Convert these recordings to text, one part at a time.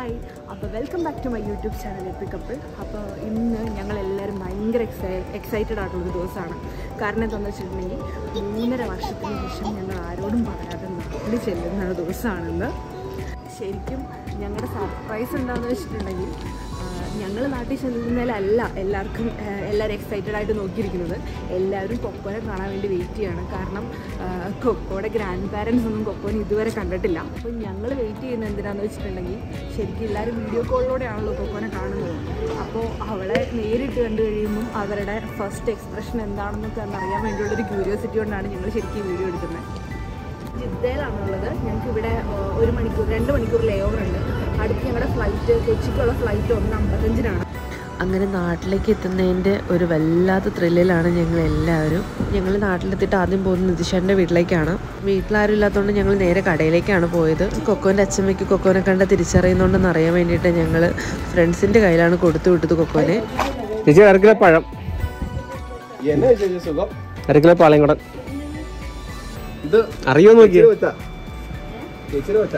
hi അപ്പോൾ welcome back to my YouTube channel happy couple അപ്പോൾ ഇന്ന് ഞങ്ങൾ എല്ലാവരും ഭയങ്കര എക്സൈ എക്സൈറ്റഡ് ആയിട്ടുള്ളൊരു ദിവസമാണ് കാരണം എന്താണെന്ന് വെച്ചിട്ടുണ്ടെങ്കിൽ മൂന്നര വർഷത്തിന് ശേഷം ഞങ്ങൾ ആരോടും പറയാതെ നാട്ടിൽ ചെല്ലുന്ന ഒരു ദിവസമാണെന്ന് ശരിക്കും ഞങ്ങളുടെ സർപ്രൈസ് എന്താണെന്ന് വെച്ചിട്ടുണ്ടെങ്കിൽ ഞങ്ങൾ നാട്ടിൽ ചെല്ലുന്നതിലല്ല എല്ലാവർക്കും ആ, എല്ലാവരും എക്സൈറ്റഡ് ആയിട്ട് നോക്കിയിരിക്കുന്നത് എല്ലാവരും കൊക്കോനെ കാണാൻ വേണ്ടി വെയിറ്റ് ചെയ്യാണ് കാരണം ആ, കൊക്കോയുടെ ഗ്രാൻഡ് പാരൻസ് ഒന്നും കൊക്കോനെ ഇതുവരെ കണ്ടിട്ടില്ല അപ്പോൾ ഞങ്ങൾ വെയിറ്റ് ചെയ്യുന്നത് എന്തിനാന്ന് വെച്ചിട്ടുണ്ടെങ്കിൽ ശരിക്കും എല്ലാവരും വീഡിയോ കോളിലൂടെയാണല്ലോ കൊക്കോനെ കാണുന്നത് അപ്പോൾ അവളെ നേരിട്ട് കണ്ടു കഴിയുമ്പം അവരുടെ ഫസ്റ്റ് എക്സ്പ്രഷൻ എന്താണെന്നൊക്കെ അറിയാൻ വേണ്ടിയുള്ളൊരു ക്യൂരിയോസിറ്റി കൊണ്ടാണ് ഞങ്ങൾ ശരിക്കും ഈ വീഡിയോ എടുക്കുന്നത് ജിദ്ദയിലാണുള്ളത് ഞങ്ങൾക്ക് ഇവിടെ ഏഹ്, ഒരു മണിക്കൂർ രണ്ട് മണിക്കൂർ ലേ ഓവർ ഉണ്ട് അടുത്ത് ഞങ്ങളുടെ ഫ്ലൈറ്റ് കൊച്ചിക്കുള്ള ഫ്ലൈറ്റ് ഒന്ന് അമ്പത്തഞ്ചിനാണ് അങ്ങനെ നാട്ടിലേക്ക് എത്തുന്നതിൻ്റെ ഒരു വല്ലാത്ത ത്രില്ലിലാണ് ഞങ്ങൾ എല്ലാവരും ഞങ്ങൾ നാട്ടിലെത്തിയിട്ട് ആദ്യം പോകുന്നത് നിതിഷേൻ്റെ വീട്ടിലേക്കാണ് വീട്ടിലാരും ഇല്ലാത്തതുകൊണ്ട് ഞങ്ങൾ നേരെ കടയിലേക്കാണ് പോയത് കൊക്കോൻ്റെ അച്ഛമ്മയ്ക്ക് കൊക്കോനെ കണ്ട തിരിച്ചറിയുന്നുണ്ടെന്ന് അറിയാൻ വേണ്ടിയിട്ട് ഞങ്ങൾ ഫ്രണ്ട്സിൻ്റെ കയ്യിലാണ് കൊടുത്തു വിട്ടത് കൊക്കോനെ ചേച്ചി അര കിലോ പഴം എന്നാ ചേച്ചി സുഖം അര കിലോ പാളയംകുടൻ ഇത് അറിയോ നോക്കിയോ വെച്ച ചേച്ചിയുടെ വെച്ച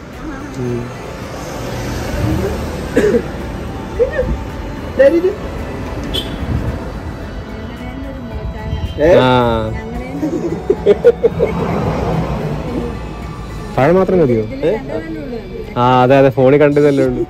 ആ പഴം മാത്രം മതിയോ ആ അതെ അതെ ഫോണിൽ കണ്ടതല്ലേ ഉള്ളൂ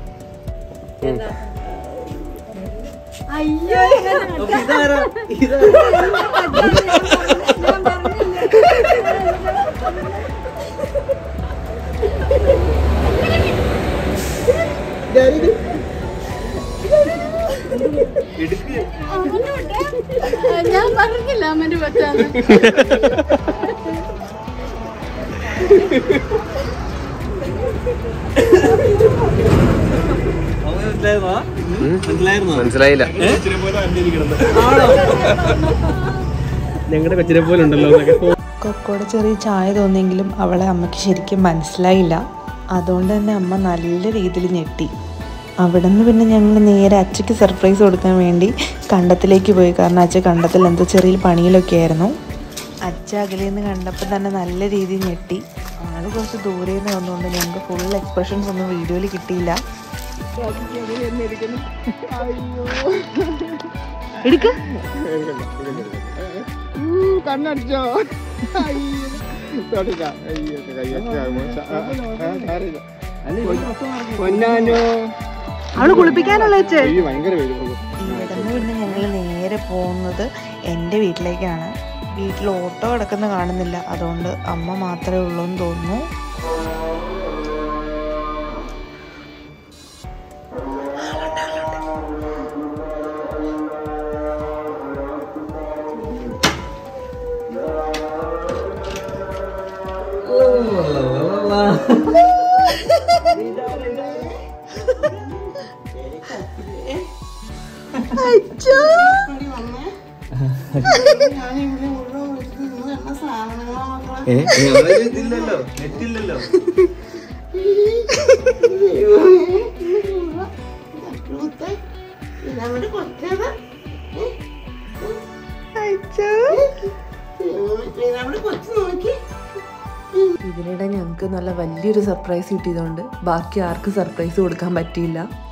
ഞാൻ പറഞ്ഞില്ല അമ്മന്റെ പറ്റാന്ന് മനസ്സിലായില്ല ഞങ്ങളുടെ കൊച്ചിനെ പോലെ ഉണ്ടല്ലോ എന്നൊക്കെ കൊക്കോയുടെ ചെറിയ ചായ തോന്നിയെങ്കിലും അവളെ അമ്മയ്ക്ക് ശരിക്കും മനസ്സിലായില്ല അതുകൊണ്ട് തന്നെ അമ്മ നല്ല രീതിയിൽ ഞെട്ടി അവിടെ നിന്ന് പിന്നെ ഞങ്ങൾ നേരെ അച്ഛയ്ക്ക് സർപ്രൈസ് കൊടുക്കാൻ വേണ്ടി കണ്ടത്തിലേക്ക് പോയി കാരണം അച്ഛ കണ്ടത്തിൽ എന്തോ ചെറിയ പണിയിലൊക്കെ ആയിരുന്നു അച്ഛ അകലെ നിന്ന് കണ്ടപ്പോൾ തന്നെ നല്ല രീതിയിൽ ഞെട്ടി ആള് കുറച്ച് ദൂരെ നിന്ന് വന്നുകൊണ്ട് ഞങ്ങൾക്ക് ഫുൾ എക്സ്പ്രഷൻസ് ഒന്നും വീഡിയോയിൽ കിട്ടിയില്ല എടുക്ക കണ്ണടിച്ചോ തൊടില്ല അയ്യോ കൈ പൊന്നാനോ അവള് കുളിപ്പിക്കാനുള്ള വെച്ച് അയ്യോ ഭയങ്കര പേര് പോകും ഇവിടെ നിന്ന് പിന്നെ ഞങ്ങൾ നേരെ പോകുന്നത് എൻ്റെ വീട്ടിലേക്കാണ് വീട്ടിൽ ഓട്ടോ കിടക്കുന്ന കാണുന്നില്ല അതുകൊണ്ട് അമ്മ മാത്രമേ ഉള്ളൂ എന്ന് തോന്നുന്നു ഇതില്ലല്ലോ നെറ്റില്ലല്ലോ ഇതിനിടെ ഞങ്ങൾക്ക് നല്ല വലിയൊരു സർപ്രൈസ് കിട്ടിയതുകൊണ്ട് ബാക്കി ആർക്കും സർപ്രൈസ് കൊടുക്കാൻ പറ്റിയില്ല